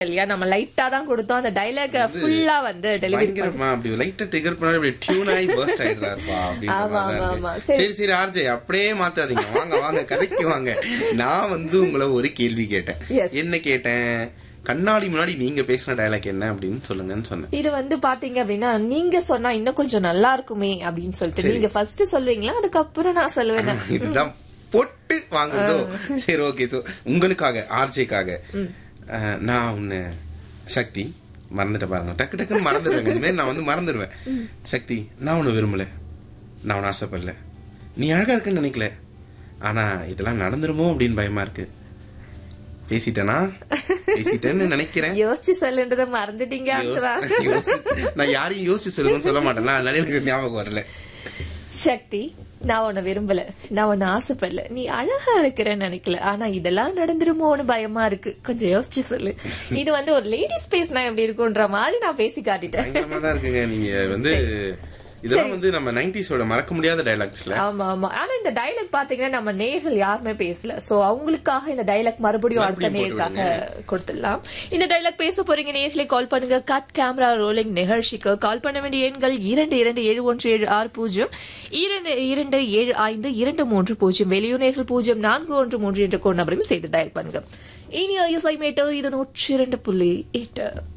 இல்லையா நம்ம லைட்டா தான் கொடுத்தோம் அந்த டைலாக் ஃபுல்லா வந்து டெலிவரி பயங்கரமா அப்படி லைட்டா ட்ரிகர் பண்ணா அப்படி டியூன் ஆகி பர்ஸ்ட் ஆயிடுறாருப்பா அப்படின்ற ஆமா, மாதிரி தான் ஆமா, இருக்கு. சரி. சரி சரி ஆர்ஜே அப்படியே மாத்தாதீங்க வாங்க வாங்க கதைக்கு வாங்க நான் வந்து உங்களை ஒரு கேள்வி கேட்டேன் Yes. என்ன கேட்டேன் கண்ணாடி முன்னாடி நீங்க பேசின டயலாக் என்ன அப்படின்னு சொல்லுங்கன்னு சொன்னேன் இது வந்து பாத்தீங்க அப்படின்னா நீங்க சொன்னா இன்னும் கொஞ்சம் நல்லா இருக்குமே அப்படின்னு சொல்லிட்டு சரி. நீங்க ஃபர்ஸ்ட் சொல்லுவீங்களா அதுக்கப்புறம் நான் சொல்லுவேன் இதுதான் பொட்டு வாங்குறதோ சரி ஓகே சோ உங்களுக்காக ஆர்ஜேக்காக நான் உன்னை சக்தி மறந்துட்ட பாருங்க டக்கு டக்குன்னு மறந்துடுவேன் இனிமேல் நான் வந்து மறந்துடுவேன் சக்தி நான் உன்னை விரும்பல நான் உன்னை ஆசைப்படல நீ அழகா இருக்குன்னு நினைக்கல ஆனா இதெல்லாம் நடந்துருமோ அப்படின்னு பயமா இருக்கு பேசிட்டேனா பேசிட்டேன்னு நினைக்கிறேன் யோசிச்சு சொல்லுன்றத மறந்துட்டீங்க அர்ச்சனா. யோசி- யோசி- நான் யாரையும் யோசிச்சு சொல்லுங்கன்னு சொல்ல மாட்டேன்னா அதனால எனக்கு ஞாபகம் வரல சக்தி நான் உன்னை விரும்பல நான் உன்னை ஆசைப்படல நீ அழகா இருக்கிறேன்னு நினைக்கல ஆனா இதெல்லாம் நடந்துருமோன்னு பயமா இருக்கு கொஞ்சம் யோசிச்சு சொல்லு இது வந்து ஒரு லேடிஸ் பேசினா எப்படி இருக்கும்ன்ற மாதிரி நான் பேசி காட்டிட்டேன் பயங்கரமா தான் இருக்குங்க நீங்க வந்து இதெல்லாம் வந்து நம்ம நைன்டிஸோட மறக்க முடியாத டைலாக்ஸ்ல ஆமா ஆமா ஆனா இந்த டைலாக் பாத்தீங்கன்னா நம்ம நேர்கள் யாருமே பேசல சோ அவங்களுக்காக இந்த டைலாக் மறுபடியும் அடுத்த மறுபடியும் போட்டு நேருக்காக கொடுத்துடலாம் இந்த டைலாக் பேச போறீங்க நேர்களை கால் பண்ணுங்க கட் கேமரா ரோலிங் நிகழ்ச்சிக்கு கால் பண்ண வேண்டிய எண்கள் இரண்டு இரண்டு ஏழு ஒன்று ஏழு ஆறு பூஜ்ஜியம் இரண்டு இரண்டு ஏழு ஐந்து இரண்டு மூன்று பூஜ்ஜியம் வெளியூனர்கள் பூஜ்ஜியம் நான்கு ஒன்று மூன்று என்ற கோட் நம்பரையும் செய்து டயல் பண்ணுங்க இனி இசை மேட்டோ இது நூற்றி இரண்டு புள்ளி எட்டு